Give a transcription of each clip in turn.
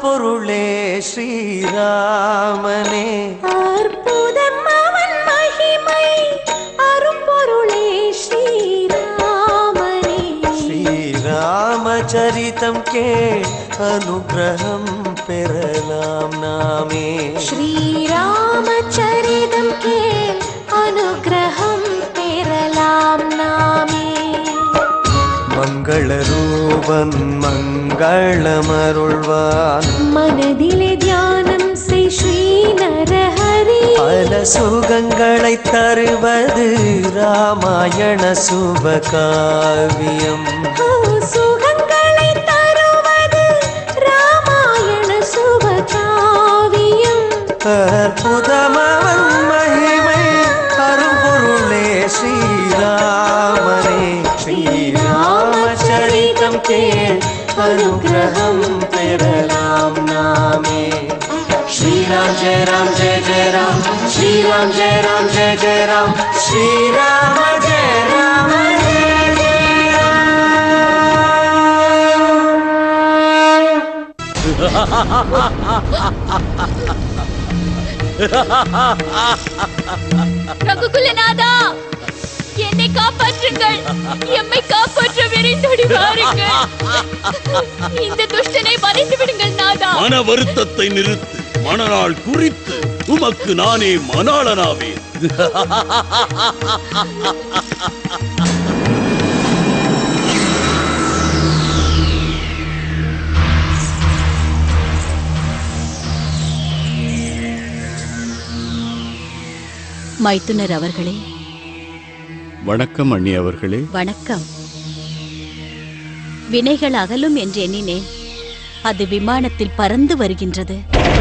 அருட்பொருளே ஸ்ரீராமனே அற்புதம் அவன் மகிமை அரும்பொருளே ஸ்ரீராமனே ஸ்ரீராமச்சரிதம் கே அனுகிரகம் பெறலாம் நாமே ஸ்ரீராமச்சரிதம் கேள் அனுகிரகம் பெறலாம் நாமே மங்கள ரூபன் மங்களமருள்வான் மனதிலே தியானம் செய் ஸ்ரீ நரஹரி பல சுகங்களை தருவது ராமாயண சுபகாவியம் ஓ, சுகங்களை தருவது ராமாயண சுபகாவியம் அற்புதமவன் மகிமை அரும்பொருளே ஸ்ரீராமனே ஸ்ரீராமச்சரிதம் கேள் அனுகிரகம் பெறலாம் நாமே ஸ்ரீராம் ஜெய ராம் ஜெய ஜெய ராம் ஸ்ரீராம் ஜெய ராம் ஜெய ஜெய ராம் ஸ்ரீராம ஜெய ராம ஜெய ஜெய ராம் ரகுகுலநாதா என்னை காப்பாற்றுங்கள் எம்மை காப்பாற்ற விரைந்தோடி வாருங்கள் இந்த துஷ்டனை வதைத்து விடுங்கள் நாதா மன வருத்தத்தை நிறுத்து மணநாள் குறித்து உமக்கு நானே மணாளனாவேன் மைத்துனர் அவர்களே வணக்கம் அண்ணி அவர்களே வணக்கம் வினைகள் அகலும் என்று எண்ணினேன் அது விமானத்தில் பறந்து வருகின்றது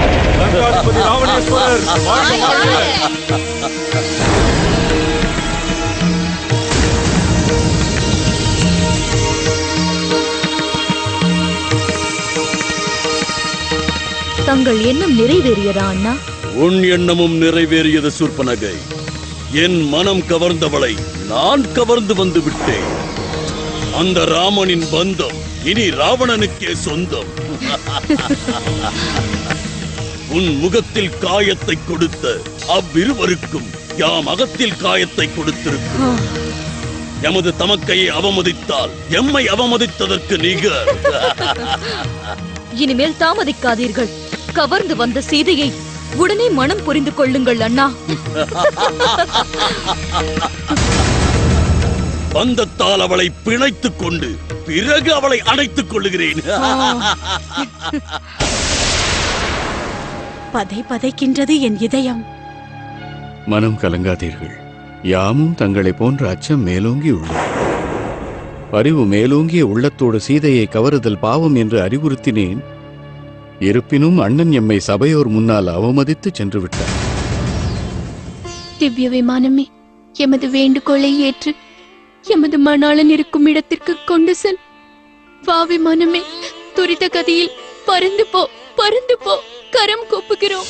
தங்கள் எண்ணம் நிறைவேறியதா அண்ணா உன் எண்ணமும் நிறைவேறியது சூர்பனகை என் மனம் கவர்ந்தவளை நான் கவர்ந்து வந்து விட்டேன் அந்த ராமனின் பந்தம் இனி ராவணனுக்கே சொந்தம் உன் முகத்தில் காயத்தை கொடுத்த அவ்விருவருக்கும் யாம் அகத்தில் காயத்தை கொடுத்திருக்கிறோம் எமது தமக்கையை அவமதித்தால் எம்மை அவமதித்ததற்கு நிகர் இனிமேல் தாமதிக்காதீர்கள் கவர்ந்து வந்த சீதையை உடனே மனம் புரிந்து கொள்ளுங்கள் அண்ணா பந்தத்தால் அவளை பிணைத்துக் கொண்டு பிறகு அவளை அணைத்துக் கொள்ளுகிறேன் பதை பதைக்கின்றது என் இதயம் மனம் கலங்காதீர்கள் யாமும் தங்களை போன்ற அச்சம் மேலோங்கி உள்ளோம் அறிவு மேலோங்கிய உள்ளத்தோடு சீதையை கவருதல் பாவம் என்று அறிவுறுத்தினேன் இருப்பினும் அண்ணன் எம்மை சபையோர் முன்னால் அவமதித்து சென்று விட்டார் திவ்ய விமானமே எமது வேண்டுகோளை ஏற்று எமது மணாளன் இருக்கும் இடத்திற்கு கொண்டு செல் வா விமானமே துரித கதியில் பறந்து போ பறந்து போ கரம் கூப்புகிறோம்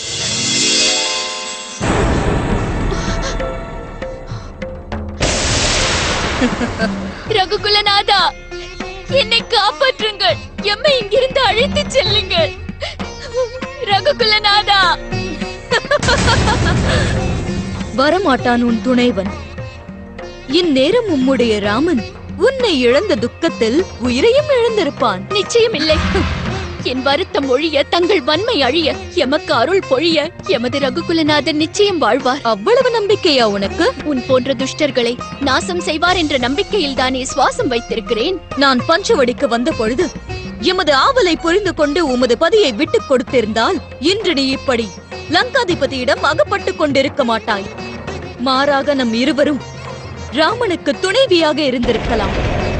ரகுகுலநாதா என்னை காப்பாற்றுங்கள் எம்மை இங்கிருந்து அழைத்துச் செல்லுங்கள் ரகுகுலநாதா வரமாட்டான் உன் துணைவன் இந்நேரம் உம்முடைய ராமன் உன்னை இழந்த துக்கத்தில் உயிரையும் இழந்திருப்பான் நிச்சயம் இல்லை என் வருத்தம் ஒழிய தங்கள் வன்மை அழிய எமக்கு அருள் பொழிய எமது ரகுகுலநாதன் நிச்சயம் வாழ்வார் அவ்வளவு நம்பிக்கையா உனக்கு உன் போன்ற துஷ்டர்களை நாசம் செய்வார் என்ற நம்பிக்கையில் தானே சுவாசம் வைத்திருக்கிறேன் நான் பஞ்சவடிக்கு வந்த பொழுது எமது ஆவலை புரிந்து கொண்டு உமது பதியை விட்டுக் கொடுத்திருந்தால் இன்று நீ இப்படி லங்காதிபதியிடம் அகப்பட்டுக் கொண்டிருக்க மாட்டாய் மாறாக நம் இருவரும் ராமனுக்கு துணைவியாக இருந்திருக்கலாம்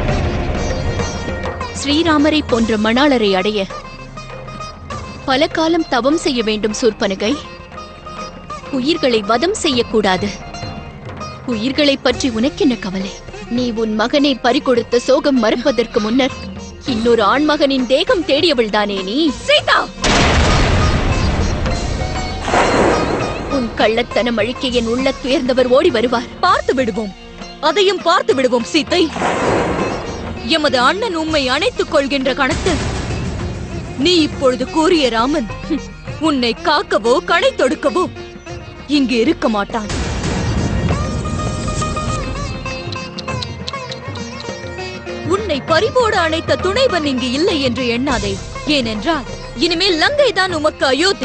ஸ்ரீராமரை போன்ற மணாளரை அடைய பல காலம் தவம் செய்ய வேண்டும் சூர்பனகை உயிர்களை வதம் செய்யக்கூடாது உயிர்களை பற்றி உனக்கென்ன கவலை நீ உன் மகனை பறிகொடுத்த சோகம் மறுப்பதற்கு முன்னர் இன்னொரு ஆண்மகனின் தேகம் தேடியவள் தானே நீ சீதா உன் கள்ளத்தனம் அழிக்க என் உள்ள துயர்ந்தவர் ஓடி வருவார் பார்த்து விடுவோம் அதையும் பார்த்து விடுவோம் சீத்தை எமது அண்ணன் உம்மை அணைத்துக் கொள்கின்ற கணத்தில் நீ இப்பொழுது கூறிய ராமன் ஹம், உன்னை காக்கவோ கடை தொடுக்கவோ இங்கு இருக்க மாட்டான் உன்னை பறிபோடு அணைத்த துணைவன் இங்கு இல்லை என்று எண்ணாதே ஏனென்றால் இனிமேல் லங்கைதான் உமக்கு அயோத்தி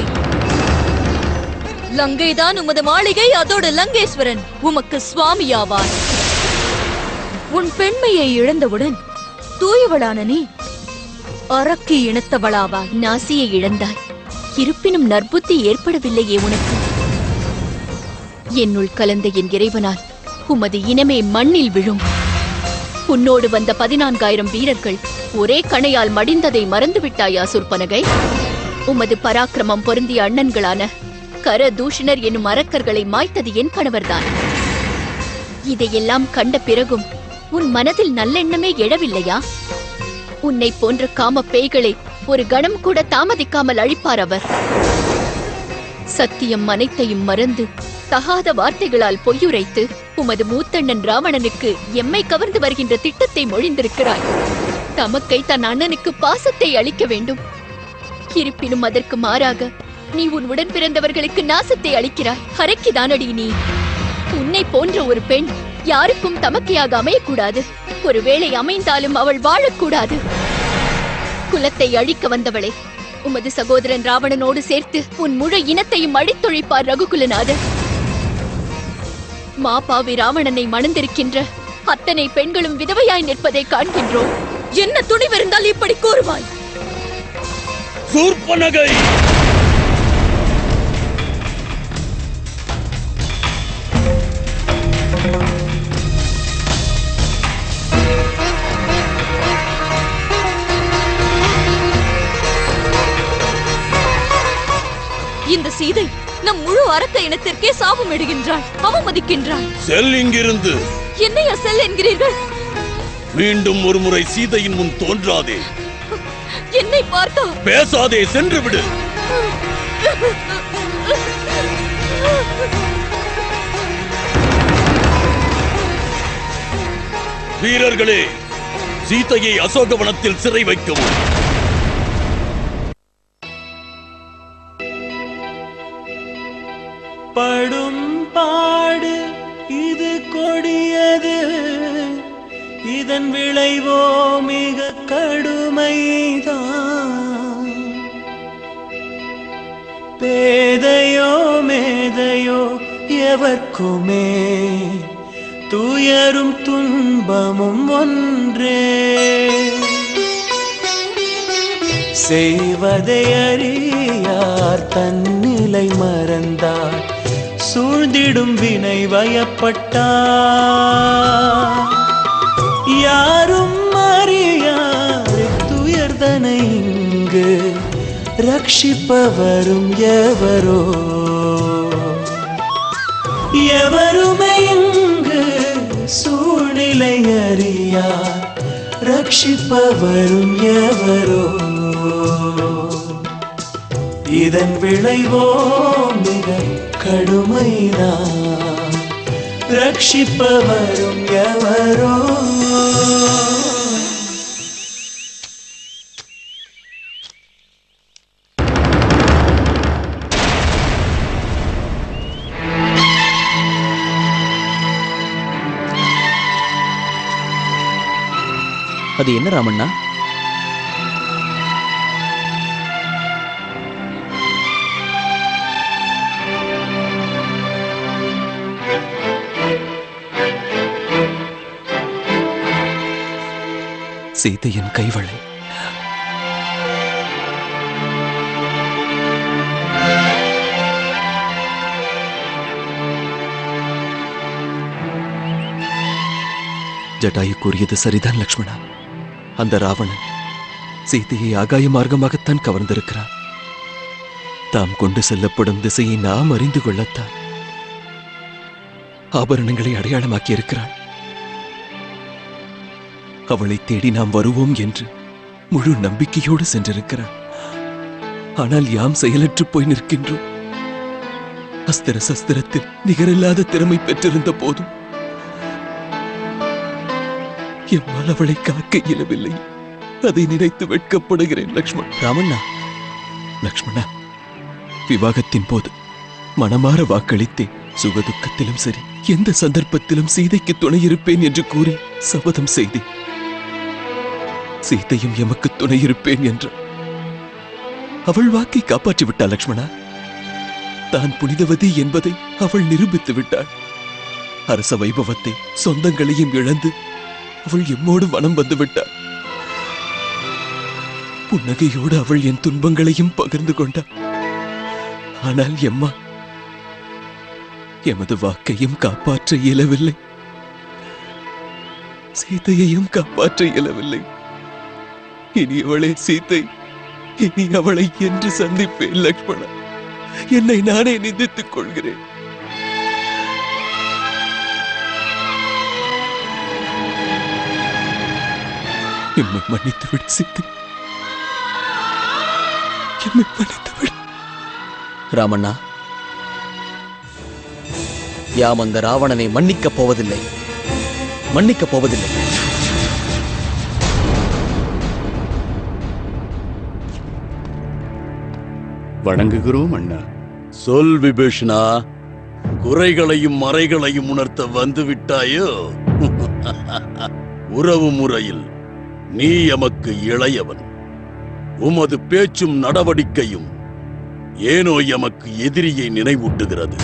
லங்கைதான் உமது மாளிகை அதோடு லங்கேஸ்வரன் உமக்கு சுவாமியாவார் உன் பெண்மையை இழந்தவுடன் தூயவளான நீ அரக்கி இனத்தவளாவாய் நாசியை இழந்தாய் இருப்பினும் நற்புத்தி ஏற்படவில்லையே உனக்கு என்னுள் கலந்த என் இறைவனால் உமது இனமே மண்ணில் விழும் உன்னோடு வந்த பதினான்காயிரம் வீரர்கள் ஒரே கணையால் மடிந்ததை மறந்துவிட்டாயா சுர்பனகை உமது பராக்கிரமம் பொருந்திய அண்ணன்களான கர தூஷணர் என்னும் அரக்கர்களை மாய்த்தது என் கணவர்தான் இதையெல்லாம் கண்ட பிறகும் உன் மனதில் நல்லெண்ணமே எழவில்லையா உன்னை போன்ற காம பேய்களை ஒரு கணம் கூட தாமதிக்காமல் அழிப்பார் அவர் சத்தியம் அனைத்தையும் மறந்து தகாத வார்த்தைகளால் பொய்யுரைத்து உமது மூத்தண்ணன் ராவணனுக்கு எம்மை கவர்ந்து வருகின்ற திட்டத்தை மொழிந்திருக்கிறாய் தமக்கை தன் அண்ணனுக்கு பாசத்தை அளிக்க வேண்டும் இருப்பினும் அதற்கு மாறாக நீ உன் உடன் பிறந்தவர்களுக்கு நாசத்தை அளிக்கிறாய் ஹரக்கிதானடி நீ உன்னை போன்ற ஒரு பெண் யாருக்கும் தமக்கையாக அமையக்கூடாது ஒருவேளை அமைந்தாலும் அவள் வாழக்கூடாது குலத்தை அழிக்க வந்தவளே உமது சகோதரன் ராவணனோடு சேர்த்து உன் முழு இனத்தையும் அழித்தொழிப்பார் ரகுகுலநாதர் மாபாவி ராவணனை மணந்திருக்கின்ற அத்தனை பெண்களும் விதவையாய் நிற்பதை காண்கின்றோம் என்ன துணிவிருந்தால் இப்படி கூறுவாய் சூர்பனகை இந்த சீதை நம் முழு அரக்க இனத்திற்கே சாபம் இடுகின்றாள் அவமதிக்கின்றாள் செல் இங்கிருந்து என்னையா செல் என்கிறீர்கள் மீண்டும் ஒரு முறை சீதையின் முன் தோன்றாதே என்னை பார்த்தா பேசாதே சென்று விடு வீரர்களே சீதையை அசோகவனத்தில் சிறை வைக்கவும் படும் பாடு இது கொடியது இதன் விளைவோ மிக கடுமைதான் பேதையோ மேதையோ எவர்க்குமே துயரும் துன்பமும் ஒன்றே செய்வதை அறியார் தன்னிலை மறந்தார் சூழ்ந்திடும் வினை வயப்பட்டார் யாரும் அறியார் துயர்தனை இங்கு ரட்சிப்பவரும் எவரோ எவருமே இங்கு சூழ்நிலை அறியார் ரட்சிப்பவரும் எவரோ இதன் விளைவோ மிக கடுமைதான் ரட்சிப்பவரும் எவரோ அது என்ன ராமண்ணா சீதையின் கைவளை ஜட்டாயு கூறியது சரிதான் லக்ஷ்மணா அந்த ராவணன் சீதையை ஆகாய மார்க்கமாகத்தான் கவர்ந்திருக்கிறான் தாம் கொண்டு செல்லப்படும் திசையை நாம் அறிந்து கொள்ளத்தான் ஆபரணங்களை அடையாளமாக்கி இருக்கிறான் அவளை தேடி நாம் வருவோம் என்று முழு நம்பிக்கையோடு சென்றிருக்கிறான் ஆனால் யாம் செயலற்று போய் நிற்கின்றோம் அஸ்திர சஸ்திரத்தில் நிகரில்லாத திறமை பெற்றிருந்த போதும் எம்மால் அவளை காக்க இயலவில்லை அதை நினைத்து வெட்கப்படுகிறேன் லக்ஷ்மண் ராமண்ணா லக்ஷ்மணா விவாகத்தின் போது மனமாற வாக்களித்தேன் சுகதுக்கத்திலும் சரி எந்த சந்தர்ப்பத்திலும் சீதைக்கு துணை இருப்பேன் என்று கூறி சபதம் செய்தேன் சீதையும் எமக்கு துணை இருப்பேன் என்று அவள் வாக்கை காப்பாற்றி விட்டாள் லக்ஷ்மணா தான் புனிதவதி என்பதை அவள் நிரூபித்து விட்டாள் அரச வைபவத்தை சொந்தங்களையும் இழந்து அவள் எம்மோடு வனம் வந்து விட்டாள் புன்னகையோடு அவள் என் துன்பங்களையும் பகிர்ந்து கொண்டாள் ஆனால் எம்மா எமது வாக்கையும் காப்பாற்ற இயலவில்லை சீதையையும் காப்பாற்ற இயலவில்லை இனி அவளே சீதை இனி அவளை என்று சந்திப்பேன் லக்ஷ்மணா என்னை நானே நிந்தித்துக் கொள்கிறேன் எம்மை மன்னித்து விடு சீதை எம்மை மன்னித்து விடு ராமண்ணா யாம் அந்த ராவணனை மன்னிக்கப் போவதில்லை மன்னிக்கப் போவதில்லை வணங்குகிறோம் அண்ணா சொல் விபீஷணா குறைகளையும் மறைகளையும் உணர்த்த வந்து விட்டாயோ உறவு முறையில் நீ எமக்கு இளையவன் உமது பேச்சும் நடவடிக்கையும் ஏனோ எமக்கு எதிரியை நினைவூட்டுகிறது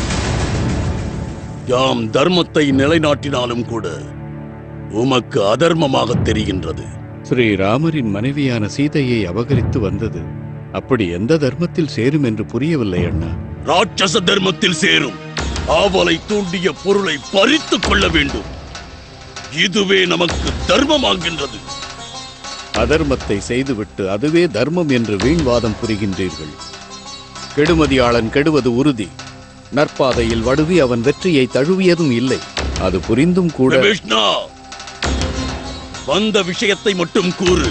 யாம் தர்மத்தை நிலைநாட்டினாலும் கூட உமக்கு அதர்மமாக தெரிகின்றது ஸ்ரீ ராமரின் மனைவியான சீதையை அபகரித்து வந்தது அப்படி எந்த தர்மத்தில் சேரும் என்று புரியவில்லை அண்ணா ராட்சச தர்மத்தில் சேரும் ஆவலை தூண்டிய பொருளை பறித்துக் கொள்ள வேண்டும் இதுவே நமக்கு தர்மமாகின்றது அதர்மத்தை செய்துவிட்டு அதுவே தர்மம் என்று வீண்வாதம் புரிகின்றீர்கள் கெடுமதியாளன் கெடுவது உறுதி நற்பாதையில் வடுவி அவன் வெற்றியை தழுவியதும் இல்லை அது புரிந்தும் கூட விஷ்ணா வந்த விஷயத்தை மட்டும் கூறு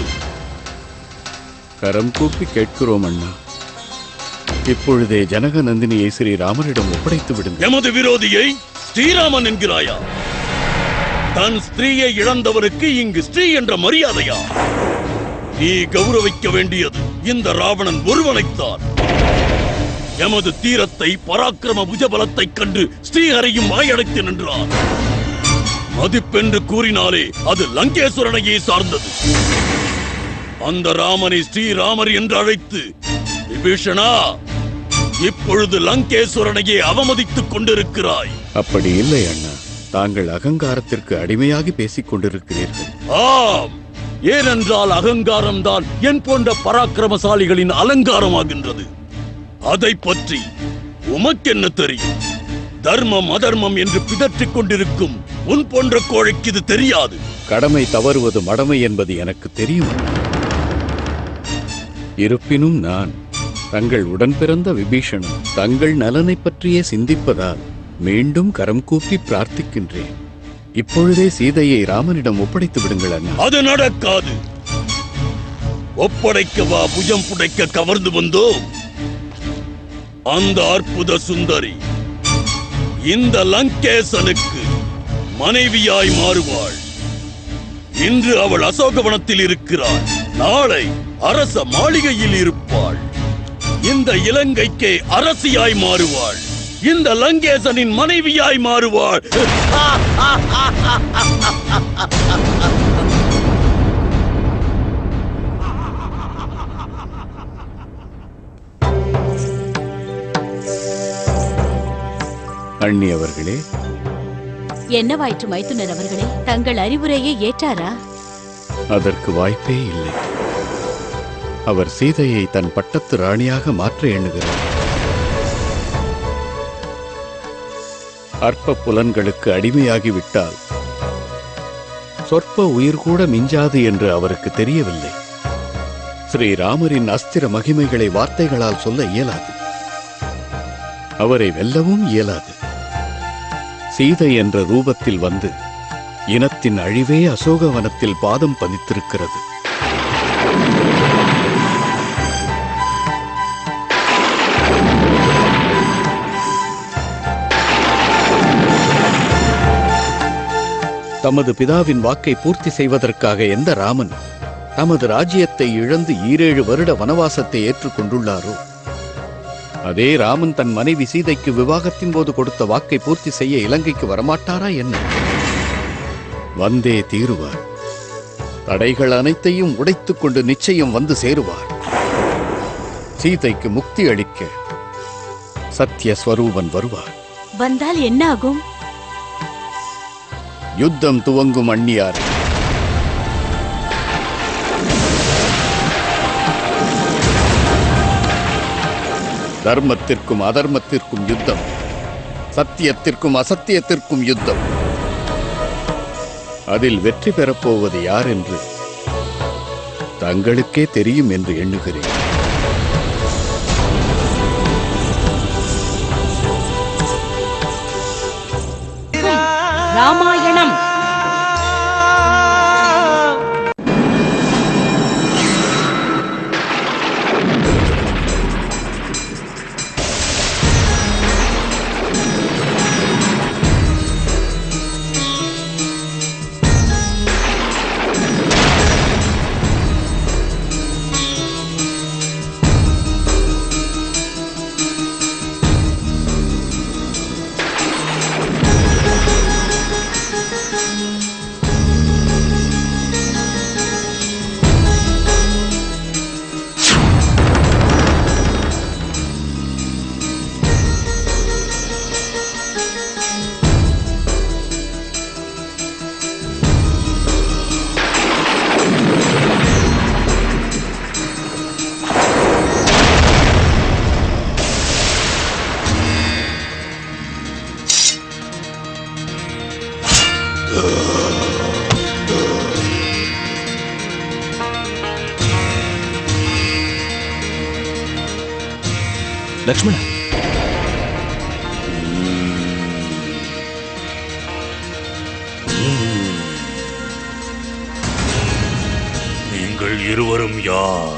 கரம் கூப்பி கேட்கிறோம் அண்ணா இப்பொழுதே ஜனக நந்தினியை ஸ்ரீ ராமரிடம் ஒப்படைத்து விடுங்கள் எமது விரோதியை ஸ்ரீராமன் என்கிறாயா தன் ஸ்திரீயை இழந்தவருக்கு இங்கு ஸ்ரீ என்ற மரியாதையா நீ கௌரவிக்க வேண்டியது இந்த ராவணன் ஒருவனைத்தான் எமது தீரத்தை பராக்கிரம புஜபலத்தைக் கண்டு ஸ்ரீஹரியும் வாயடைத்து நின்றார் மதிப்பென்று கூறினாலே அது லங்கேஸ்வரனையே சார்ந்தது அந்த ராமனை ஸ்ரீராமர் என்று அழைத்து விபீஷணா இப்பொழுது லங்கேஸ்வரனையே அவமதித்துக் கொண்டிருக்கிறாய் அப்படி இல்லை அண்ணா தாங்கள் அகங்காரத்திற்கு அடிமையாகி பேசிக் கொண்டிருக்கிறீர்கள் ஆம் ஏனென்றால் அகங்காரம்தான் என் போன்ற பராக்கிரமசாலிகளின் அலங்காரமாகின்றது அதை பற்றி உமக்கென்ன தெரியும் தர்மம் அதர்மம் என்று பிதற்றிக் கொண்டிருக்கும் உன் போன்ற கோழைக்கு இது தெரியாது கடமை தவறுவது மடமை என்பது எனக்கு தெரியும் அண்ணா. இருப்பினும் நான் தங்கள் உடன் பிறந்த விபீஷணன் தங்கள் நலனைப் பற்றியே சிந்திப்பதால் மீண்டும் கரம் கூப்பி பிரார்த்திக்கின்றேன் இப்பொழுதே சீதையை ராமனிடம் ஒப்படைத்து விடுங்கள் அண்ணா அது நடக்காது ஒப்படைக்கவா புஜம் புடைக்க கவர்ந்து வந்தோம் அந்த அற்புத சுந்தரி இந்த லங்கேசனுக்கு மனைவியாய் மாறுவாள் இன்று அவள் அசோகவனத்தில் இருக்கிறாள் நாளை அரச மாளிகையில் இருப்பாள் இந்த இலங்கைக்கே அரசியாய் மாறுவாள் இந்த லங்கேசனின் மனைவியாய் மாறுவாள் அண்ணி அவர்களே என்னவாயிற்று மைத்துனர் அவர்களே தங்கள் அறிவுரையை ஏற்றாரா அதற்கு வாய்ப்பே இல்லை அவர் சீதையை தன் பட்டத்து ராணியாக மாற்ற எண்ணுகிறார் அற்ப புலன்களுக்கு அடிமையாகிவிட்டால் சொற்ப உயிர் கூட மிஞ்சாது என்று அவருக்கு தெரியவில்லை ஸ்ரீராமரின் அஸ்திர மகிமைகளை வார்த்தைகளால் சொல்ல இயலாது அவரை வெல்லவும் இயலாது சீதை என்ற ரூபத்தில் வந்து இனத்தின் அழிவே அசோகவனத்தில் பாதம் பதித்திருக்கிறது தமது பிதாவின் வாக்கை பூர்த்தி செய்வதற்காக எந்த ராமன் தமது ராஜ்யத்தை இழந்து ஈரேழு வருட வனவாசத்தை ஏற்றுக்கொண்டுள்ளாரோ அதே ராமன் தன் மனைவி சீதைக்கு விவாகத்தின் போது கொடுத்த வாக்கை பூர்த்தி செய்ய இலங்கைக்கு வரமாட்டாரா என்ன வந்தே தீருவார் தடைகள் அனைத்தையும் உடைத்துக் கொண்டு நிச்சயம் வந்து சேருவார் சீதைக்கு முக்தி அளிக்க சத்திய ஸ்வரூபன் வருவார் வந்தால் என்ன ஆகும் யுத்தம் துவங்கும் அந்நியார் தர்மத்திற்கும் அதர்மத்திற்கும் யுத்தம் சத்தியத்திற்கும் அசத்தியத்திற்கும் யுத்தம் அதில் வெற்றி பெறப்போவது யார் என்று தங்களுக்கே தெரியும் என்று எண்ணுகிறேன் ராமாயணம் லக்ஷ்மணா நீங்கள் இருவரும் யார்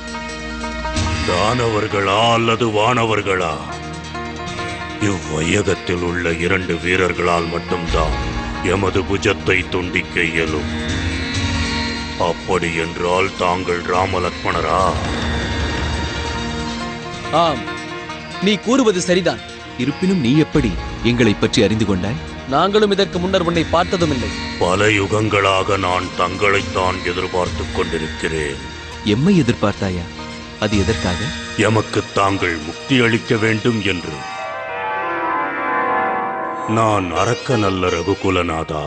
தானவர்களா அல்லது வானவர்களா இவ்வையகத்தில் உள்ள இரண்டு வீரர்களால் மட்டும்தான் எமது புஜத்தை துண்டிக்க இயலும் அப்படி என்றால் தாங்கள் ராமலக்ஷ்மணரா ஆம் நீ கூறுவது சரிதான் இருப்பினும் நீ எப்படி எங்களை பற்றி அறிந்து கொண்டாய் நாங்களும் இதற்கு முன்னர் உன்னை பார்த்ததும் இல்லை பல யுகங்களாக நான் தங்களைத்தான் எதிர்பார்த்துக் கொண்டிருக்கிறேன் எம்மை எதிர்பார்த்தாயா அது எதற்காக எமக்கு தாங்கள் முக்தி அளிக்க வேண்டும் என்று நான் அரக்க நல்ல ரகுகுலநாதா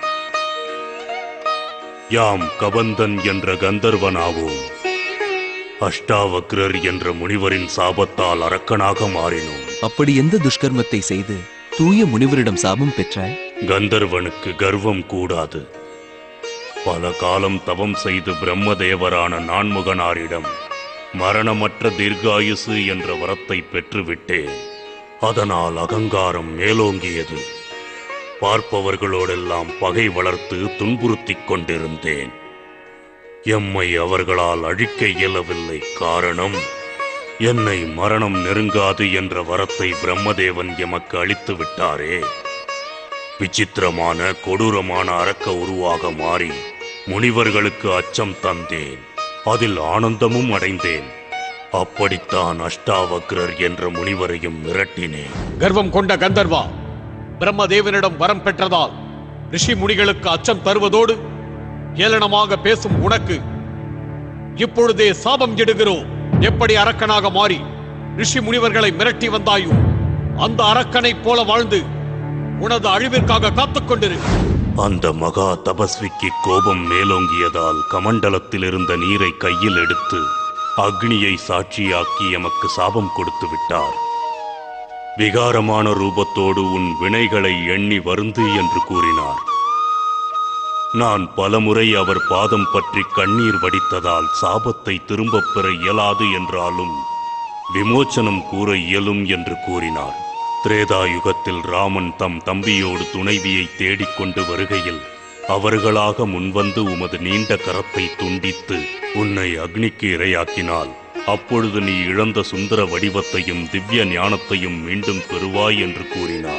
யாம் கபந்தன் என்ற கந்தர்வனாவோம் அஷ்டாவக்ரர் என்ற முனிவரின் சாபத்தால் அரக்கனாக மாறினோம் அப்படி எந்த துஷ்கர்மத்தை செய்து தூய முனிவரிடம் சாபம் பெற்றாய் கந்தர்வனுக்கு கர்வம் கூடாது பல காலம் தவம் செய்து பிரம்மதேவரான நான்முகனாரிடம் மரணமற்ற தீர்காயுசு என்ற வரத்தை பெற்றுவிட்டேன் அதனால் அகங்காரம் மேலோங்கியது பார்ப்பவர்களோடெல்லாம் பகை வளர்த்து துன்புறுத்திக் கொண்டிருந்தேன் எம்மை அவர்களால் அழிக்க இயலவில்லை காரணம் என்னை மரணம் நெருங்காது என்ற வரத்தை பிரம்மதேவன் எமக்கு அளித்து விட்டாரே விசித்திரமான கொடூரமான அரக்க உருவாக மாறி முனிவர்களுக்கு அச்சம் தந்தேன் அதில் ஆனந்தமும் அடைந்தேன் அப்படித்தான் அஷ்டாவக்ரர் என்ற முனிவரையும் மிரட்டினேன் கர்வம் கொண்ட கந்தர்வா பிரம்மதேவனிடம் வரம் பெற்றதால் ரிஷி முனிகளுக்கு அச்சம் தருவதோடு ஏளனமாக பேசும் உனக்கு இப்பொழுதே சாபம் இடுகிறோம் எப்படி அரக்கனாக மாறி ரிஷி முனிவர்களை மிரட்டி வந்தாயோ அந்த அரக்கனைப் போல வாழ்ந்து உனது அழிவிற்காக காத்துக் கொண்டிரு அந்த மகா தபஸ்விக்கு கோபம் மேலோங்கியதால் கமண்டலத்தில் இருந்த நீரை கையில் எடுத்து அக்னியை சாட்சியாக்கி எமக்கு சாபம் கொடுத்து விட்டார் விகாரமான ரூபத்தோடு உன் வினைகளை எண்ணி வருந்து என்று கூறினார் நான் பலமுறை அவர் பாதம் பற்றி கண்ணீர் வடித்ததால் சாபத்தை திரும்பப் பெற இயலாது என்றாலும் விமோச்சனம் கூற இயலும் என்று கூறினார் திரேதா யுகத்தில் ராமன் தம் தம்பியோடு துணைவியை தேடிக்கொண்டு வருகையில் அவர்களாக முன்வந்து உமது நீண்ட கரத்தை துண்டித்து உன்னை அக்னிக்கு இரையாக்கினால் அப்பொழுது நீ இழந்த சுந்தர வடிவத்தையும் திவ்ய ஞானத்தையும் மீண்டும் பெறுவாய் என்று கூறினார்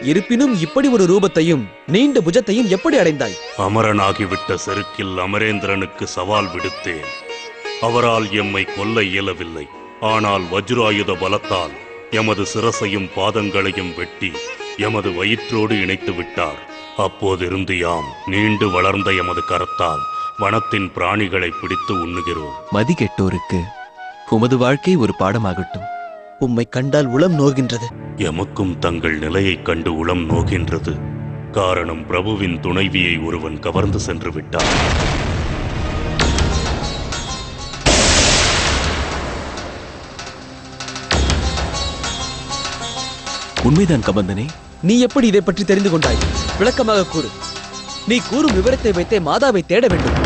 இருப்பினும் இப்படி ஒரு ரூபத்தையும் நீண்ட புஜத்தையும் எப்படி அடைந்தாய் அமரனாகிவிட்ட செருக்கில் அமரேந்திரனுக்கு சவால் விடுத்தேன் அவரால் எம்மை கொல்ல இயலவில்லை ஆனால் வஜ்ராயுத பலத்தால் எமது சிரசையும் பாதங்களையும் வெட்டி எமது வயிற்றோடு இணைத்து விட்டார் அப்போதிருந்து யாம் நீண்டு வளர்ந்த எமது கரத்தால் வனத்தின் பிராணிகளை பிடித்து உண்ணுகிறோம் மதி கெட்டோருக்கு உமது வாழ்க்கை ஒரு பாடமாகட்டும் உம்மை கண்டால் உளம் நோகின்றது எமக்கும் தங்கள் நிலையைக் கண்டு உளம் நோகின்றது காரணம் பிரபுவின் துணைவியை ஒருவன் கவர்ந்து சென்று விட்டார் உண்மைதான் கபந்தனே நீ எப்படி இதை பற்றி தெரிந்து கொண்டாய் விளக்கமாக கூறு நீ கூறும் விவரத்தை வைத்தே மாதாவை தேட வேண்டும்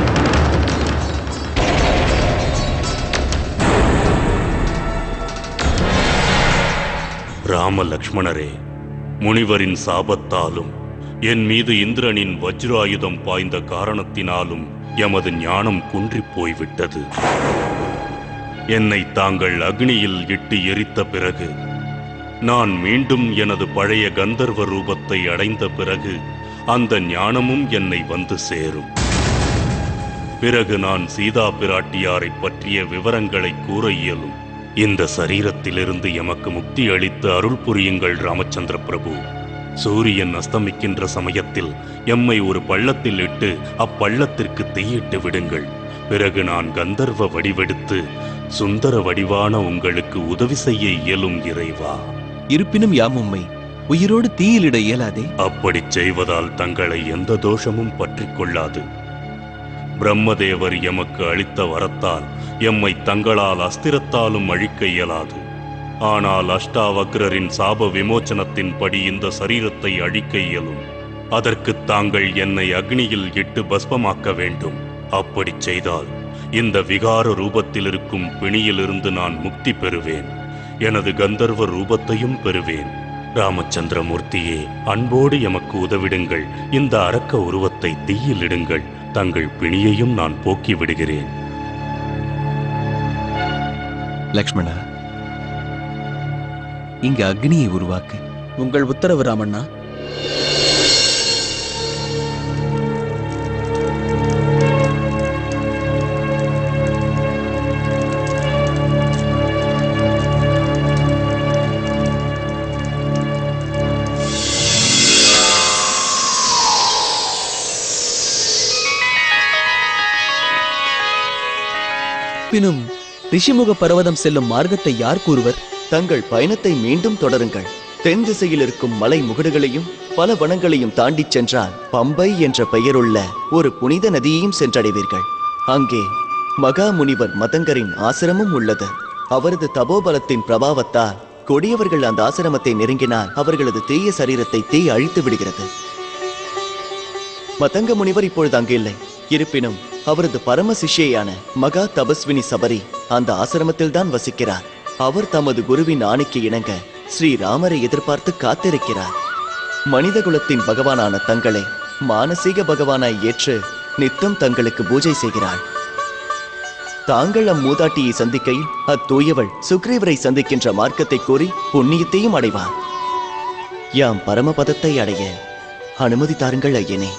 ராம லக்ஷ்மணரே முனிவரின் சாபத்தாலும் என் மீது இந்திரனின் வஜ்ராயுதம் பாய்ந்த காரணத்தினாலும் எமது ஞானம் குன்றிப் போய்விட்டது என்னை தாங்கள் அக்னியில் இட்டு எரித்த பிறகு நான் மீண்டும் எனது பழைய கந்தர்வ ரூபத்தை அடைந்த பிறகு அந்த ஞானமும் என்னை வந்து சேரும் பிறகு நான் சீதா பிராட்டியாரைப் பற்றிய விவரங்களை கூற இயலும் இந்த சரீரத்திலிருந்து எமக்கு முக்தி அளித்து அருள் புரியுங்கள் ராமச்சந்திர பிரபு சூரியன் அஸ்தமிக்கின்ற சமயத்தில் எம்மை ஒரு பள்ளத்தில் இட்டு அப்பள்ளத்திற்கு தீயிட்டு விடுங்கள் பிறகு நான் கந்தர்வ வடிவெடுத்து சுந்தர வடிவான உங்களுக்கு உதவி செய்ய இயலும் இறைவா இருப்பினும் யாம் உம்மை உயிரோடு தீயிலிட இயலாதே அப்படிச் செய்வதால் தங்களை எந்த தோஷமும் பற்றிக் கொள்ளாது பிரம்மதேவர் எமக்கு அளித்த வரத்தால் எம்மை தங்களால் அஸ்திரத்தாலும் அழிக்க இயலாது ஆனால் அஷ்டாவக்ரரின் சாப விமோச்சனத்தின்படி இந்த சரீரத்தை அழிக்க இயலும் அதற்கு தாங்கள் என்னை அக்னியில் இட்டு பஸ்பமாக்க வேண்டும் அப்படிச் செய்தால் இந்த விகார ரூபத்தில் இருக்கும் பிணியிலிருந்து நான் முக்தி பெறுவேன் எனது கந்தர்வ ரூபத்தையும் பெறுவேன் ராமச்சந்திரமூர்த்தியே அன்போடு எமக்கு உதவிடுங்கள் இந்த அரக்க உருவத்தை தீயிலிடுங்கள் தங்கள் பிணியையும் நான் போக்கி விடுகிறேன் லக்ஷ்மணா இங்கு அக்னியை உருவாக்கு உங்கள் உத்தரவு ராமண்ணா பினும் ரிஷிமுக பர்வதம் செல்லும் மார்க்கத்தை யார் கூறுவர் தங்கள் பயணத்தை மீண்டும் தொடருங்கள் தென் திசையில் இருக்கும் மலை முகடுகளையும் பல வனங்களையும் தாண்டிச் சென்றால் பம்பை என்ற பெயருள்ள ஒரு புனித நதியையும் சென்றடைவீர்கள் அங்கே மகா முனிவர் மதங்கரின் ஆசிரமம் உள்ளது அவரது தபோபலத்தின் பிரபாவத்தால் கொடியவர்கள் அந்த ஆசிரமத்தை நெருங்கினால் அவர்களது தீய சரீரத்தை தீ அழித்து விடுகிறது மதங்க முனிவர் இப்பொழுது அங்கு இல்லை இருப்பினும் அவரது பரம சிஷ்யையான மகா தபஸ்வினி சபரி அந்த ஆசிரமத்தில் தான் வசிக்கிறார் அவர் தமது குருவின் ஆணைக்கு இணங்க ஸ்ரீ ராமரை எதிர்பார்த்து காத்திருக்கிறார் மனித குலத்தின் பகவானான தங்களை மானசீக பகவானாய் ஏற்று நித்தம் தங்களுக்கு பூஜை செய்கிறாள் தாங்கள் அம்மூதாட்டியை சந்திக்கையில் அத்தூயவள் சுக்ரீவரை சந்திக்கின்ற மார்க்கத்தை கூறி புண்ணியத்தையும் அடைவார் யாம் பரமபதத்தை அடைய அனுமதி தாருங்கள் ஐயனே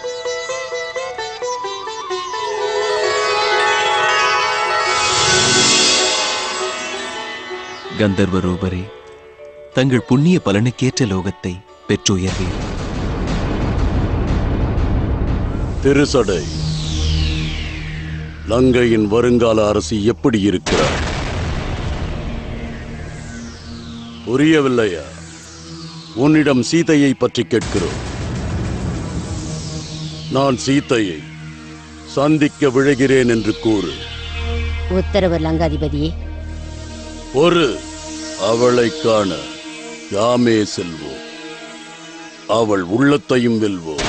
கந்தர்வ ரூபரே தங்கள் புண்ணிய பலனுக்கேற்ற லோகத்தை பெற்றுயர்வீர் திருசடை லங்கையின் வருங்கால அரசி எப்படி இருக்கிறார் புரியவில்லையா உன்னிடம் சீதையை பற்றி கேட்கிறோம் நான் சீதையை சந்திக்க விழைகிறேன் என்று கூறு உத்தரவு லங்காதிபதியே ஒரு அவளை காண யாமே செல்வோம் அவள் உள்ளத்தையும் வெல்வோம்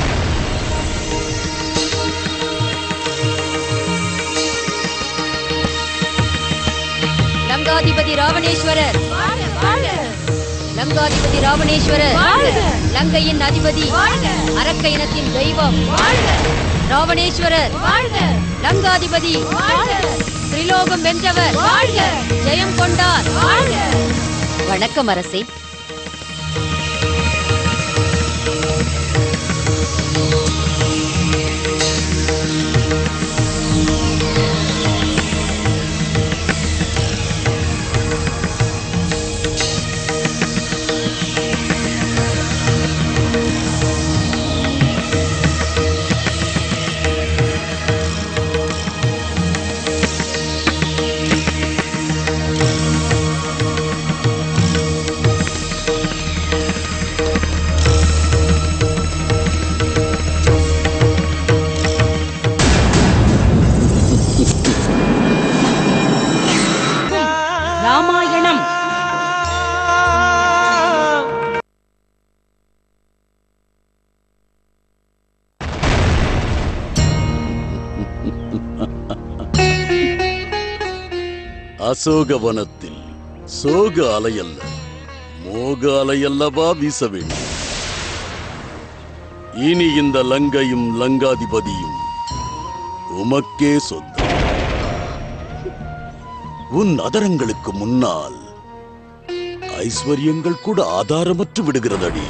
லங்காதிபதி ராவணேஸ்வரர் லங்காதிபதி ராவணேஸ்வரர் லங்கையின் அதிபதி அரக்க இனத்தின் தெய்வம் ராவணேஸ்வரர் லங்காதிபதி திரிலோகம் வென்றவர் ஜெயம் கொண்டார் வணக்கம் அரசே அசோகவனத்தில் சோக அலையல்ல மோக அலையல்லவா வீச வேண்டும் இனி இந்த லங்கையும் லங்காதிபதியும் உமக்கே சொந்தம் உன் அதரங்களுக்கு முன்னால் ஐஸ்வர்யங்கள் கூட ஆதாரமற்று விடுகிறதடி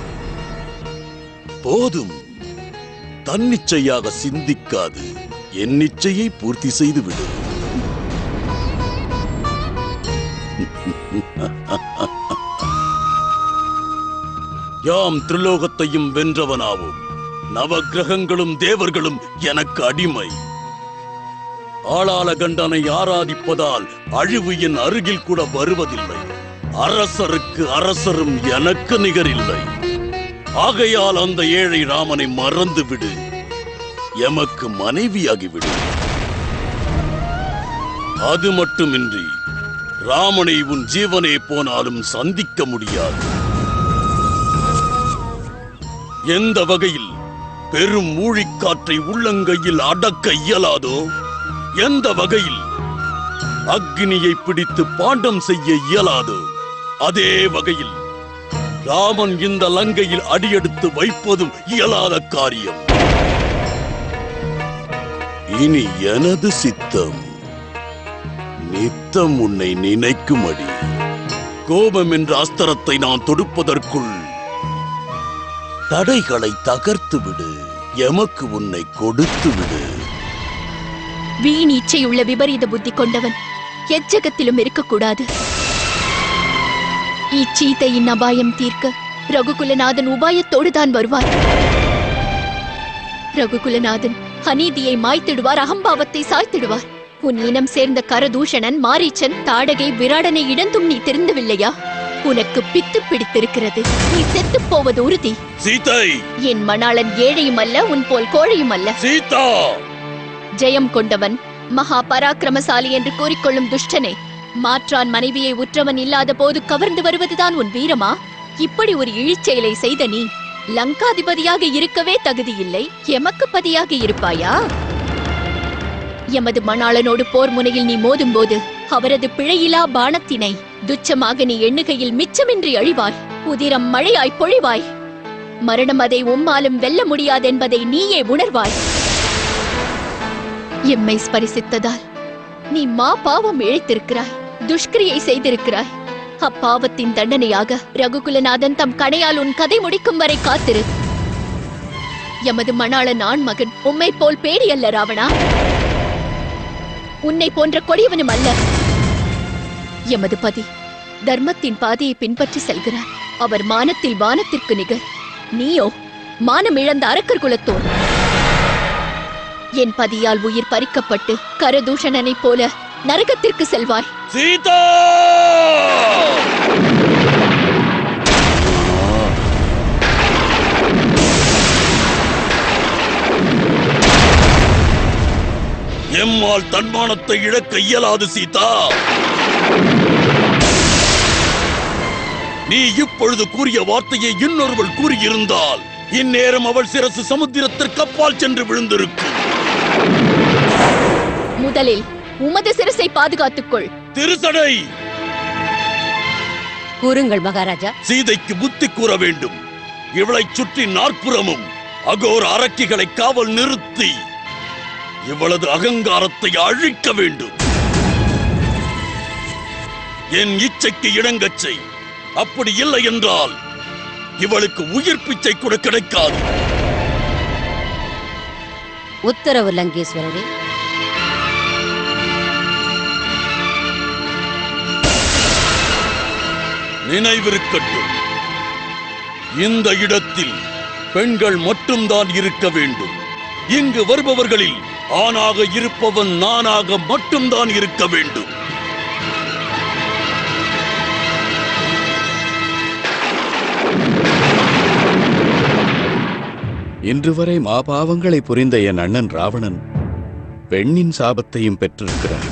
போதும் தன்னிச்சையாக சிந்திக்காது என் நிச்சயை பூர்த்தி செய்து விடு யாம் திரிலோகத்தையும் வென்றவனாவோம் நவக்கிரகங்களும் தேவர்களும் எனக்கு அடிமை ஆளாள கண்டனை ஆராதிப்பதால் அழிவு என் அருகில் கூட வருவதில்லை அரசருக்கு அரசரும் எனக்கு நிகரில்லை ஆகையால் அந்த ஏழை ராமனை மறந்து விடு எமக்கு மனைவியாகிவிடு அது மட்டுமின்றி ராமனை உன் ஜீவனே போனாலும் சந்திக்க முடியாது எந்த வகையில் பெரும் மூழிக்காற்றை உள்ளங்கையில் அடக்க இயலாதோ எந்த வகையில் அக்னியை பிடித்து பாண்டம் செய்ய இயலாதோ அதே வகையில் ராமன் இந்த லங்கையில் அடியெடுத்து வைப்பதும் இயலாத காரியம் இனி எனது சித்தம் நித்தம் உன்னை நினைக்குமடி கோபம் என்ற அஸ்திரத்தை நான் தொடுப்பதற்குள் தடைகளை தகர்த்து விடு எமக்கு உன்னை கொடுத்து விடு வீண் இச்சையுள்ள விபரீத புத்தி கொண்டவன் எச்சகத்திலும் இருக்கக்கூடாது இச்சீதையின் அபாயம் தீர்க்க ரகுகுலநாதன் உபாயத்தோடு தான் வருவார் ரகுகுலநாதன் அநீதியை மாய்த்திடுவார் அகம்பாவத்தை சாய்த்திடுவார் உன் இனம் சேர்ந்த கரதூஷணன் மாரீச்சன் தாடகை விராடனை இடந்தும் நீ தெரிந்தவில்லையா உனக்கு பித்து பிடித்திருக்கிறது நீ செத்துப் போவது உறுதி சீதை என் மணாளன் ஏழையும் அல்ல உன் போல் கோழையும் அல்ல சீதா ஜெயம் கொண்டவன் மகா பராக்கிரமசாலி என்று கூறிக்கொள்ளும் துஷ்டனே மாற்றான் மனைவியை உற்றவன் இல்லாத போது கவர்ந்து வருவதுதான் உன் வீரமா இப்படி ஒரு இழிச்செயலை செய்த நீ லங்காதிபதியாக இருக்கவே தகுதியில்லை எமக்கு பதியாக இருப்பாயா எமது மணாளனோடு போர் முனையில் நீ மோதும்போது அவரது பிழையிலா பாணத்தினை துச்சமாக நீ எண்ணுகையில் மிச்சமின்றி அழிவாய் உதிரம் மழையாய் பொழிவாய் மரணம் அதை உம்மாலும் வெல்ல முடியாதென்பதை நீயே உணர்வாய் எம்மை ஸ்பரிசித்ததால் நீ மா பாவம் இழைத்திருக்கிறாய் துஷ்கிரியை செய்திருக்கிறாய் அப்பாவத்தின் தண்டனையாக ரகுகுலநாதன் தம் கணையால் உன் கதை முடிக்கும் வரை காத்திரு எமது மணாளன் ஆண் மகன் உம்மை போல் பேடி அல்ல ராவணா உன்னை போன்ற கொடியவனும் அல்ல எமது பதி தர்மத்தின் பாதையை பின்பற்றி செல்கிறார் அவர் மானத்தில் வானத்திற்கு நிகர் நீயோ மானம் இழந்த அரக்கர் குலத்தோர் என் பதியால் உயிர் பறிக்கப்பட்டு கரதூஷணனைப் போல நரகத்திற்கு செல்வாய் சீதா எம்மால் தன்மானத்தை இழக்க இயலாது சீதா நீ இப்பொழுது கூறிய வார்த்தையை இன்னொருவள் கூறியிருந்தால் இந்நேரம் அவள் சிரசு சமுத்திரத்திற்கு அப்பால் சென்று விழுந்திருக்கும் முதலில் உமது சிரசை பாதுகாத்துக்கொள் திருசடை கூறுங்கள் மகாராஜா சீதைக்கு புத்தி கூற வேண்டும் இவளைச் சுற்றி நாற்புறமும் அகோர அரக்கிகளை காவல் நிறுத்தி இவளது அகங்காரத்தை அழிக்க வேண்டும் என் இச்சைக்கு இணங்கச் செய் அப்படி இல்லை என்றால் இவளுக்கு உயிர் பிச்சை கூட கிடைக்காது உத்தரவு லங்கேஸ்வரரே நினைவிருக்கட்டும் இந்த இடத்தில் பெண்கள் மட்டும்தான் இருக்க வேண்டும் இங்கு வருபவர்களில் ஆணாக இருப்பவன் நானாக மட்டும்தான் இருக்க வேண்டும் இன்று வரை மாபாவங்களை புரிந்த என் அண்ணன் ராவணன் பெண்ணின் சாபத்தையும் பெற்றிருக்கிறார்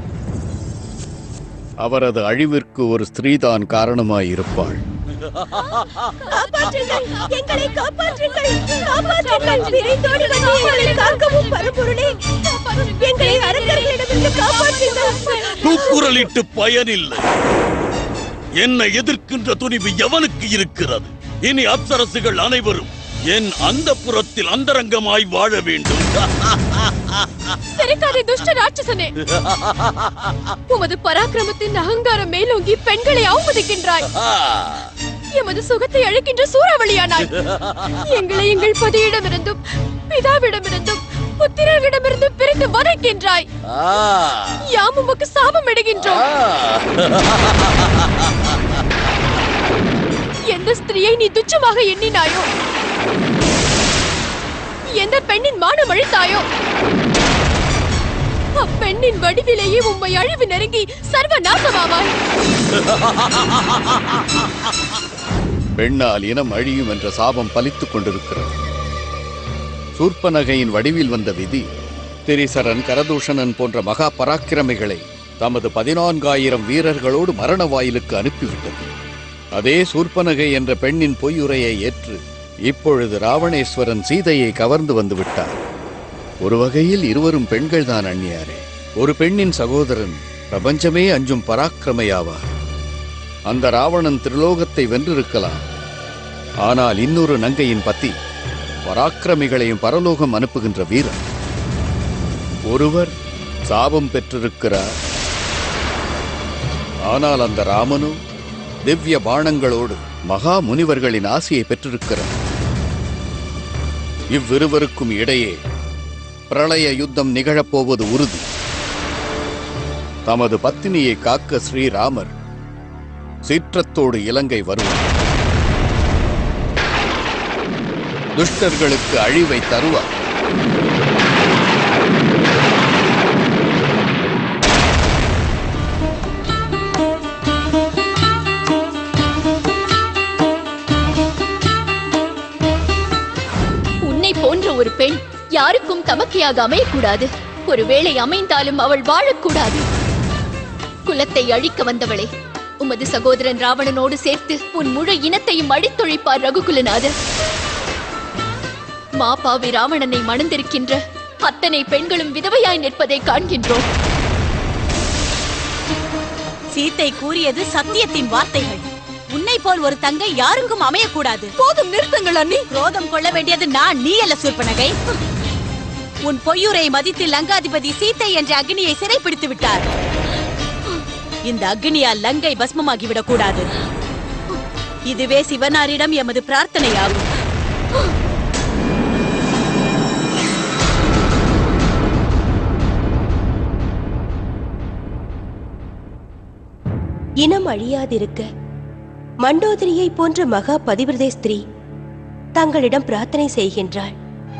அவரது அழிவிற்கு ஒரு ஸ்திரீதான் காரணமாயிருப்பாள் காப்பாற்றுங்கள் எங்களை காப்பாற்றுங்கள் காப்பாற்றுங்கள் விரைந்தோடி வந்து எங்களை காக்கவும் பரம்பொருளே எங்களை அரக்கர்களிடமிருந்து காப்பாற்றுங்கள் கூக்குரல் சொல்லிட்டு பயனில்லை என்னை எதிர்க்கின்ற துணிவு எவனுக்கு இருக்கிறது இனி அப்சரசுகள் அனைவரும் என் அந்த புறத்தில் அந்தரங்கமாய் வாழ வேண்டும் சிரிக்காதே துஷ்ட ராட்சசனே உமது பராக்கிரமத்தின் அகங்காரம் மேலோங்கி பெண்களை அவமதிக்கின்றாய் எமது சுகத்தை அழைக்கின்ற சூறாவளியானாய் எங்களை எங்கள் பதியிடமிருந்தும் பிதாவிடமிருந்தும் புத்திரர்களிடமிருந்தும் பிரித்து வதைக்கின்றாய் யாம் உமக்கு சாபம் இடுகின்றோம் எந்த ஸ்திரியை நீ துச்சமாக எண்ணினாயோ எந்த பெண்ணின் மானம் அழித்தாயோ அப்பெண்ணின் வடிவிலேயே உம்மை அழிவு நெருங்கி சர்வ நாசமாவாய் பெண்ணால் இனம் அழியும் என்ற சாபம் பலித்துக் கொண்டிருக்கிறது சூர்ப்பனகையின் வடிவில் வந்த விதி திரிசரன் கரதூஷணன் போன்ற மகா பராக்கிரமிகளை தமது பதினான்காயிரம் வீரர்களோடு மரண வாயிலுக்கு அனுப்பிவிட்டது அதே சூர்ப்பனகை என்ற பெண்ணின் பொய்யுரையை ஏற்று இப்பொழுது ராவணேஸ்வரன் சீதையை கவர்ந்து வந்து விட்டார் ஒரு வகையில் இருவரும் பெண்கள்தான் அந்நியாரே ஒரு பெண்ணின் சகோதரன் பிரபஞ்சமே அஞ்சும் பராக்கிரமையாவார் அந்த ராவணன் திரிலோகத்தை வென்றிருக்கலாம் ஆனால் இன்னொரு நங்கையின் பத்தி பராக்கிரமிகளையும் பரலோகம் அனுப்புகின்ற வீரர் ஒருவர் சாபம் பெற்றிருக்கிறார் ஆனால் அந்த ராமனோ திவ்ய பாணங்களோடு மகா முனிவர்களின் ஆசையை பெற்றிருக்கிறார் இவ்விருவருக்கும் இடையே பிரளய யுத்தம் நிகழப்போவது உறுதி தமது பத்தினியை காக்க ஸ்ரீராமர் சீற்றத்தோடு இலங்கை வருவார் துஷ்டர்களுக்கு அழிவை தருவார் உன்னை போன்ற ஒரு பெண் யாருக்கும் தமக்கையாக அமையக்கூடாது ஒருவேளை அமைந்தாலும் அவள் வாழக்கூடாது குலத்தை அழிக்க வந்தவளே உமது சகோதரன் ராவணனோடு சேர்த்து உன் முழு இனத்தையும் அழித்தொழிப்பார் ரகுகுலநாதர் மாபாவி ராவணனை மணந்திருக்கின்ற அத்தனை பெண்களும் விதவையாய் நிற்பதை காண்கின்றோம் சீத்தை கூறியது சத்தியத்தின் வார்த்தைகள் உன்னை போல் ஒரு தங்கை யாருக்கும் அமையக்கூடாது போதும் நிறுத்துங்கள் அண்ணி குரோதம் கொள்ள வேண்டியது நான் நீ அல்ல சூர்பனகை உன் பொய்யுரை மதித்து லங்காதிபதி சீத்தை என்ற அக்னியை சிறைப்பிடித்து விட்டார் இந்த அக்னியால் லங்கை பஸ்மமாகிவிடக் கூடாது இதுவே சிவனாரிடம் எமது பிரார்த்தனையாகும் இனம் அழியாதிருக்க மண்டோதரியை போன்ற மகா பதிவிரதை ஸ்திரீ தங்களிடம் பிரார்த்தனை செய்கின்றாள்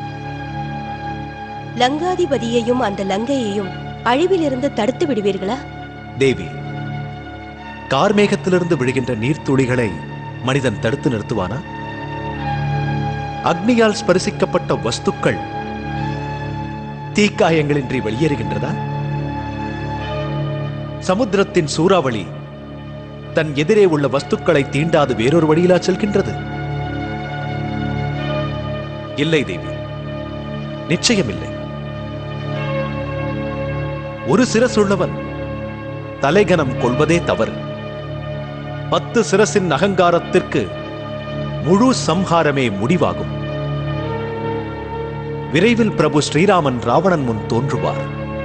லங்காதிபதியையும் அந்த லங்கையையும் அழிவிலிருந்து தடுத்து விடுவீர்களா தேவி கார்மேகத்திலிருந்து விழுகின்ற நீர்த்துளிகளை மனிதன் தடுத்து நிறுத்துவானா அக்னியால் ஸ்பரிசிக்கப்பட்ட வஸ்துக்கள் தீக்காயங்களின்றி வெளியேறுகின்றதா சமுத்திரத்தின் சூறாவளி தன் எதிரே உள்ள வஸ்துக்களை தீண்டாது வேறொரு வழியிலா செல்கின்றது இல்லை தேவி நிச்சயமில்லை ஒரு சிரசுள்ளவன் தலைகனம் கொள்வதே தவறு பத்து சிரசின் அகங்காரத்திற்கு முழு சம்ஹாரமே முடிவாகும் விரைவில் பிரபு ஸ்ரீராமன் ராவணன் முன் தோன்றுவார்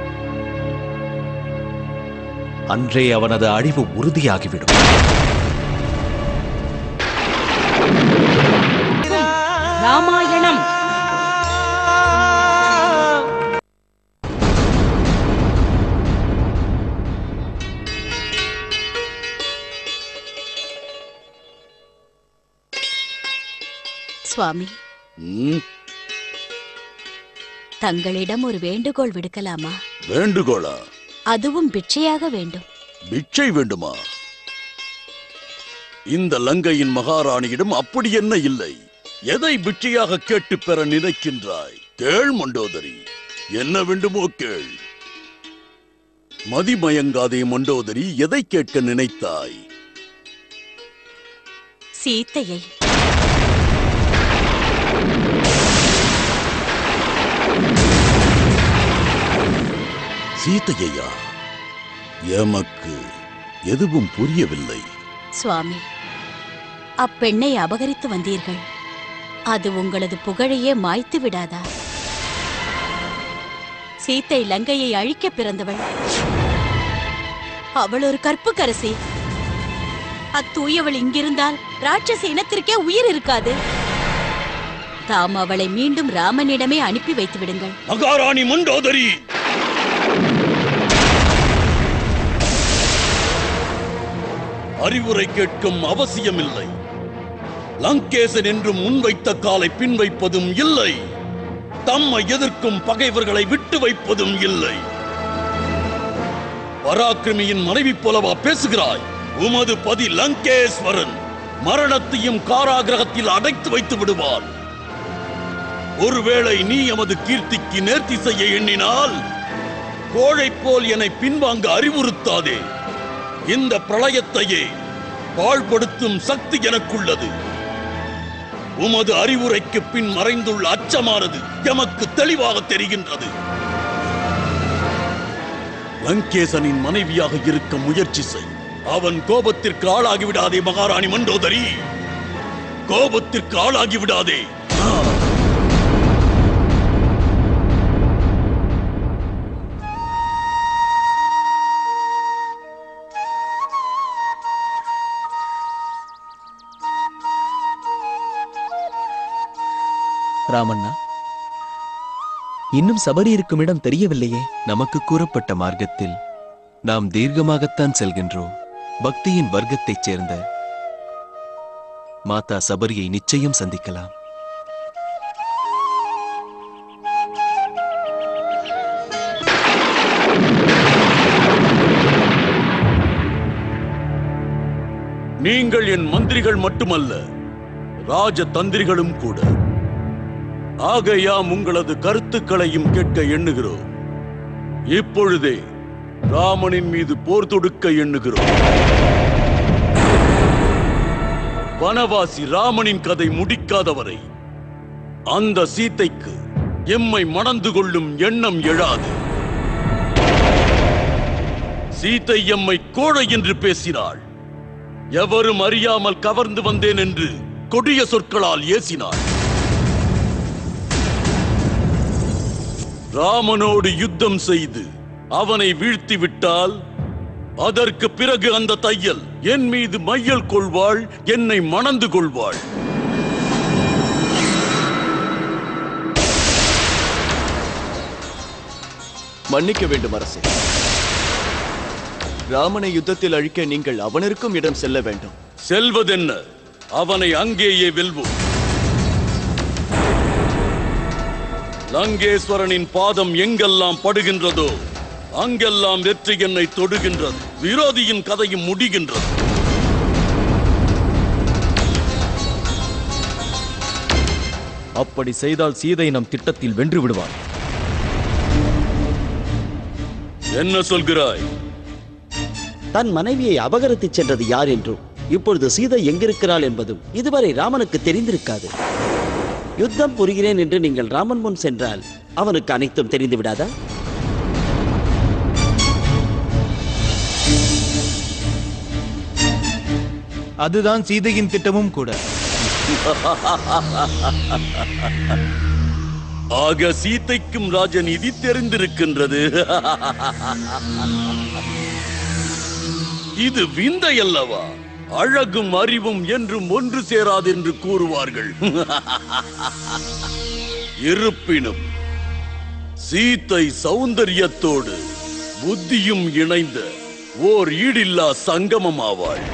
அன்றே அவனது அழிவு உறுதியாகிவிடும் ராமாயணம் சுவாமி தங்களிடம் ஒரு வேண்டுகோள் விடுக்கலாமா வேண்டுகோளா அதுவும் பிச்சையாக வேண்டும் பிச்சை வேண்டுமா இந்த லங்கையின் மகாராணியிடம் அப்படி என்ன இல்லை எதை பிச்சையாக கேட்டு பெற நினைக்கின்றாய் கேள் மண்டோதரி என்ன வேண்டுமோ கேள் மதிமயங்காதே மண்டோதரி எதை கேட்க நினைத்தாய் சீத்தையை சீதையா எமக்கு எதுவும் புரியவில்லை சுவாமி அப்பெண்ணை அபகரித்து வந்தீர்கள் அது உங்களது புகழையே மாய்த்து விடாதா சீத்தை லங்கையை அழிக்க பிறந்தவள் அவள் ஒரு கற்புக்கரசி அத்தூயவள் இங்கிருந்தால் ராட்சச இனத்திற்கே உயிர் இருக்காது தாம் அவளை மீண்டும் ராமனிடமே அனுப்பி வைத்து விடுங்கள் மகாராணி மண்டோதரி அறிவுரை கேட்கும் அவசியமில்லை லங்கேசன் என்றும் முன்வைத்த காலை பின் வைப்பதும் இல்லை தம்மை எதிர்க்கும் பகைவர்களை விட்டு வைப்பதும் இல்லை பராக்கிரமியின் மனைவி போலவா பேசுகிறாய் உமது பதி லங்கேஸ்வரன் மரணத்தையும் காராகிரகத்தில் அடைத்து வைத்து விடுவான் ஒருவேளை நீ எமது கீர்த்திக்கு நேர்த்தி செய்ய எண்ணினால் கோழை போல் என்னை பின்வாங்க அறிவுறுத்தாதே இந்த பிரளயத்தையே பாழ்படுத்தும் சக்தி எனக்குள்ளது உமது அறிவுரைக்கு பின் மறைந்துள்ள அச்சமானது எமக்கு தெளிவாக தெரிகின்றது லங்கேசனின் மனைவியாக இருக்க முயற்சி செய் அவன் கோபத்திற்கு ஆளாகி விடாதே மகாராணி மண்டோதரி கோபத்திற்கு ஆளாகி விடாதே ராமண்ணா இன்னும் சபரி இருக்கும் இடம் தெரியவில்லையே நமக்கு கூறப்பட்ட மார்க்கத்தில் நாம் தீர்க்கமாகத்தான் செல்கின்றோம் பக்தியின் வர்க்கத்தைச் சேர்ந்த மாதா சபரியை நிச்சயம் சந்திக்கலாம் நீங்கள் என் மந்திரிகள் மட்டுமல்ல ராஜ தந்திரிகளும் கூட ஆகையாம் உங்களது கருத்துக்களையும் கேட்க எண்ணுகிறோம் இப்பொழுதே ராமனின் மீது போர் தொடுக்க எண்ணுகிறோம் வனவாசி ராமனின் கதை முடிக்காதவரை அந்த சீதைக்கு எம்மை மணந்து கொள்ளும் எண்ணம் எழாது சீதை எம்மை கோழை என்று பேசினாள் எவரும் அறியாமல் கவர்ந்து வந்தேன் என்று கொடிய சொற்களால் ஏசினாள் ராமனோடு யுத்தம் செய்து அவனை வீழ்த்தி விட்டால் அதற்கு பிறகு அந்த தையல் என் மீது மையல் கொள்வாள் என்னை மணந்து கொள்வாள் மன்னிக்க வேண்டும் அரசே ராமனை யுத்தத்தில் அழிக்க நீங்கள் அவனிருக்கும் இடம் செல்ல வேண்டும் செல்வதென்ன அவனை அங்கேயே வெல்வோம் லங்கேஸ்வரனின் பாதம் எங்கெல்லாம் படுகின்றதோ அங்கெல்லாம் வெற்றி என்னை தொடுகின்றது விரோதியின் கதையும் முடிகின்றது அப்படி செய்தால் சீதை நம் திட்டத்தில் வென்று விடுவார் என்ன சொல்கிறாய் தன் மனைவியை அபகரித்துச் சென்றது யார் என்றும் இப்பொழுது சீதை எங்கிருக்கிறாள் என்பதும் இதுவரை ராமனுக்கு தெரிந்திருக்காது யுத்தம் புரிகிறேன் என்று நீங்கள் ராமன் முன் சென்றால் அவனுக்கு அனைத்தும் தெரிந்து விடாதா அதுதான் சீதையின் திட்டமும் கூட ஆக சீதைக்கும் ராஜநீதி தெரிந்திருக்கின்றது இது விந்தை அல்லவா அழகும் அறிவும் என்றும் ஒன்று சேராது என்று கூறுவார்கள் இருப்பினும் சீத்தை சௌந்தரியத்தோடு புத்தியும் இணைந்த ஓர் ஈடில்லா சங்கமமாவாள்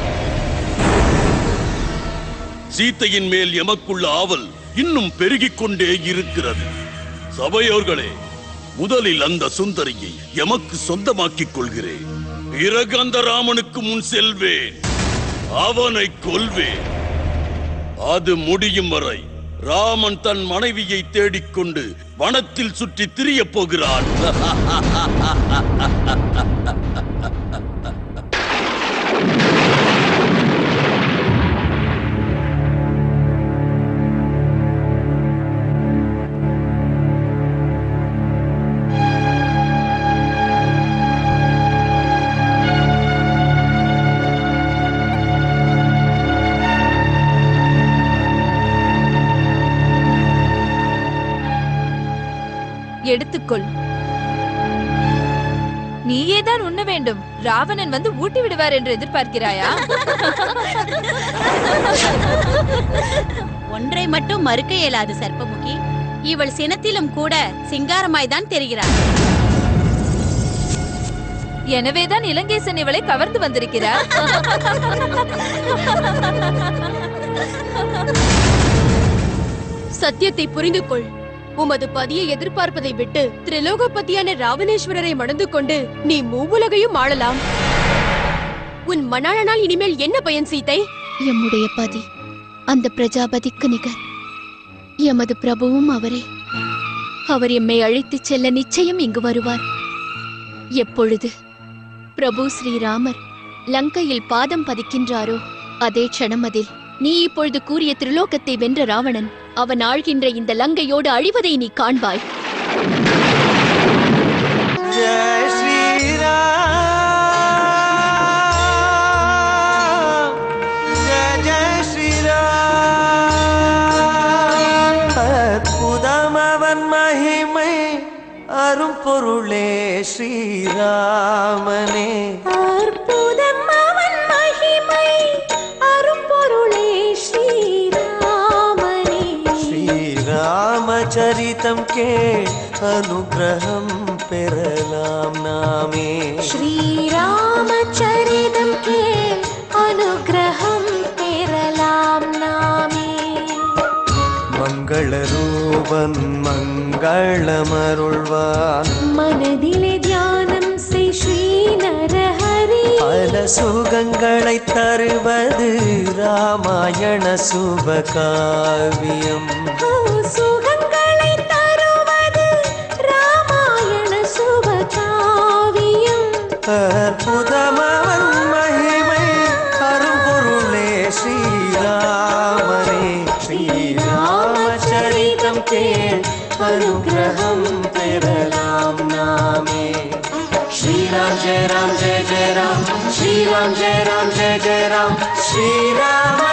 சீத்தையின் மேல் எமக்குள்ள ஆவல் இன்னும் பெருகிக் கொண்டே இருக்கிறது சபையோர்களே முதலில் அந்த சுந்தரியை எமக்கு சொந்தமாக்கிக் கொள்கிறேன் பிறகு அந்த ராமனுக்கு முன் செல்வேன் அவனை கொல்வேன் அது முடியும் வரை ராமன் தன் மனைவியை தேடிக்கொண்டு வனத்தில் சுற்றி திரியப் போகிறான் எடுத்துக்கொள் நீயே தான் உண்ண வேண்டும் ராவணன் வந்து ஊட்டி விடுவார் என்று எதிர்பார்க்கிறாயா ஒன்றை மட்டும் மறுக்க இயலாது சர்ப்பமுகி இவள் சினத்திலும் கூட சிங்காரமாய்தான் தெரிகிறாள் எனவேதான் இலங்கேசன் இவளை கவர்ந்து வந்திருக்கிறார் சத்தியத்தை புரிந்து கொள் உமது பதியை எதிர்பார்ப்பதை விட்டு திரிலோகபதியான ராவணேஸ்வரரை மணந்து கொண்டு நீ மூவுலகையும் ஆளலாம் உன் மணாளனால் இனிமேல் என்ன பயன் சீதை எம்முடைய பதி அந்த பிரஜாபதிக்கு நிகர் எமது பிரபுவும் அவரே அவர் எம்மை அழைத்துச் செல்ல நிச்சயம் இங்கு வருவார் எப்பொழுது பிரபு ஸ்ரீராமர் லங்கையில் பாதம் பதிக்கின்றாரோ அதே க்ஷணமதில் நீ இப்பொழுது கூறிய திரிலோகத்தை வென்ற ராவணன் அவன் ஆழ்கின்ற இந்த லங்கையோடு அழிவதை நீ காண்பாய் जय श्री राम जय जय श्री राम அற்புதம் அவன் மகிமை அரும் பொருளே ஸ்ரீராமனே அற்புதம் அவன் மகிமை அரும்பொருளே ஸ்ரீராமனே ஸ்ரீராமச்சரிதம் கே அனுகிரகம் பெறலாம் நாமே ஸ்ரீராமச்சரிதம் கேள் அனுகிரகம் பெறலாம் நாமே மங்கள ரூபன் மங்களமருள்வான் மனதிலே தியானம் செய் ஸ்ரீ நரஹரி பல சுகங்களை தருவது ராமாயண சுபகாவியம் ஓ, சுகங்களை தருவது ராமாயண சுபகாவியம் அற்புதமவன் மகிமை அரும்பொருளே ஸ்ரீராமனே ஸ்ரீராமச்சரிதம் கேள் அனுகிரகம் பெறலாம் நாமே ஸ்ரீராம் ஜெய ராம் ஜெய ஜெய ராம் ஸ்ரீராம் ஜெய ராம் ஜெய ஜெய ராம் ஸ்ரீராம